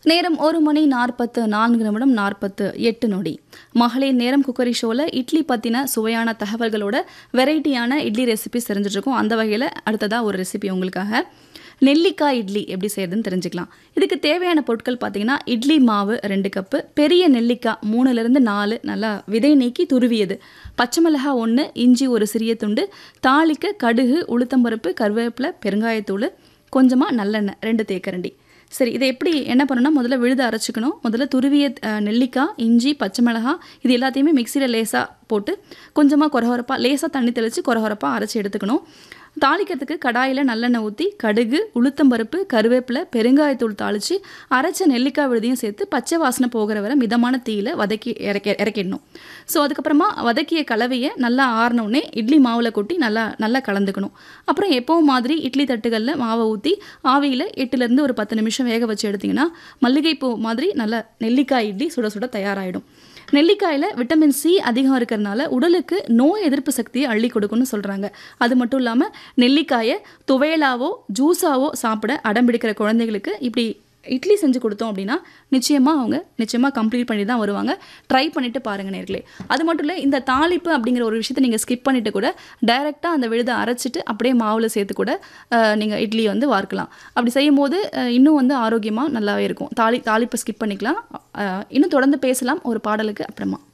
நேரம் ஒரு மணி நாற்பத்து நான்கு நிமிடம் நாற்பத்து எட்டு நொடி மகளிர் நேரம் குக்கரி ஷோவில் இட்லி பற்றின சுவையான தகவல்களோட வெரைட்டியான இட்லி ரெசிபி தெரிஞ்சிட்ருக்கோம் அந்த வகையில் அடுத்ததாக ஒரு ரெசிபி உங்களுக்காக நெல்லிக்காய் இட்லி எப்படி செய்யறதுன்னு தெரிஞ்சுக்கலாம் இதுக்கு தேவையான பொருட்கள் பார்த்தீங்கன்னா இட்லி மாவு ரெண்டு கப்பு பெரிய நெல்லிக்காய் மூணுலேருந்து நாலு நல்லா விதை நீக்கி துருவியது பச்சை மிளகாய் ஒன்று இஞ்சி ஒரு சிறிய துண்டு தாளிக்க கடுகு உளுத்தம்பருப்பு கருவேப்பிலை பெருங்காயத்தூள் கொஞ்சமாக நல்லெண்ணெய் ரெண்டு தேக்கரண்டி சரி இதை எப்படி என்ன பண்ணணும்னா முதல்ல விழுத அரைச்சிக்கணும் முதல்ல துருவிய அஹ், நெல்லிக்காய் இஞ்சி பச்சை மிளகாய் இது எல்லாத்தையுமே மிக்சியில் லேசாக போட்டு கொஞ்சமாக கொரகொரப்பாக லேசாக தண்ணி தெளித்து கொரகொரப்பாக அரைச்சி எடுத்துக்கணும் தாளிக்கிறதுக்கு கடாயில் நல்லெண்ணெய் ஊற்றி கடுகு உளுத்தம்பருப்பு கருவேப்பிலை பெருங்காயத்தூள் தாளித்து அரைச்ச நெல்லிக்காய் விழுதையும் சேர்த்து பச்சை வாசனை போகிற வரை மிதமான தீயில வதக்கி இறக்கி இறக்கிடணும் ஸோ அதுக்கப்புறமா வதக்கிய கலவையை நல்லா ஆறினோடனே இட்லி மாவில் கொட்டி நல்லா நல்லா கலந்துக்கணும் அப்புறம் எப்பவும் மாதிரி இட்லி தட்டுகளில் மாவை ஊற்றி ஆவியில் எட்டுலேருந்து ஒரு பத்து நிமிஷம் வேக வச்சு எடுத்திங்கன்னா மல்லிகைப்பூ மாதிரி நல்லா நெல்லிக்காய் இட்லி சுட சுட தயாராகிடும் நெல்லிக்காயில் விட்டமின் சி அதிகம் இருக்கிறனால உடலுக்கு நோய் எதிர்ப்பு சக்தியை அள்ளி கொடுக்கும்னு சொல்கிறாங்க அது மட்டும் இல்லாமல் நெல்லிக்காயை துவையலாவோ ஜூஸாவோ சாப்பிட அடம்பிடிக்கிற குழந்தைகளுக்கு இப்படி இட்லி செஞ்சு கொடுத்தோம் அப்படின்னா நிச்சயமாக அவங்க நிச்சயமாக கம்ப்ளீட் பண்ணி தான் வருவாங்க ட்ரை பண்ணிட்டு பாருங்க நேர்களே அது மட்டும் இல்லை இந்த தாளிப்பு அப்படிங்கிற ஒரு விஷயத்தை நீங்கள் ஸ்கிப் பண்ணிட்டு கூட டைரெக்டாக அந்த விழுதை அரைச்சிட்டு அப்படியே மாவில் சேர்த்து கூட நீங்கள் இட்லி வந்து வார்க்கலாம் அப்படி செய்யும் போது அஹ், இன்னும் வந்து ஆரோக்கியமாக நல்லாவே இருக்கும் தாளி தாளிப்பை ஸ்கிப் பண்ணிக்கலாம் அஹ், இன்னும் தொடர்ந்து பேசலாம் ஒரு பாடலுக்கு அப்புறமா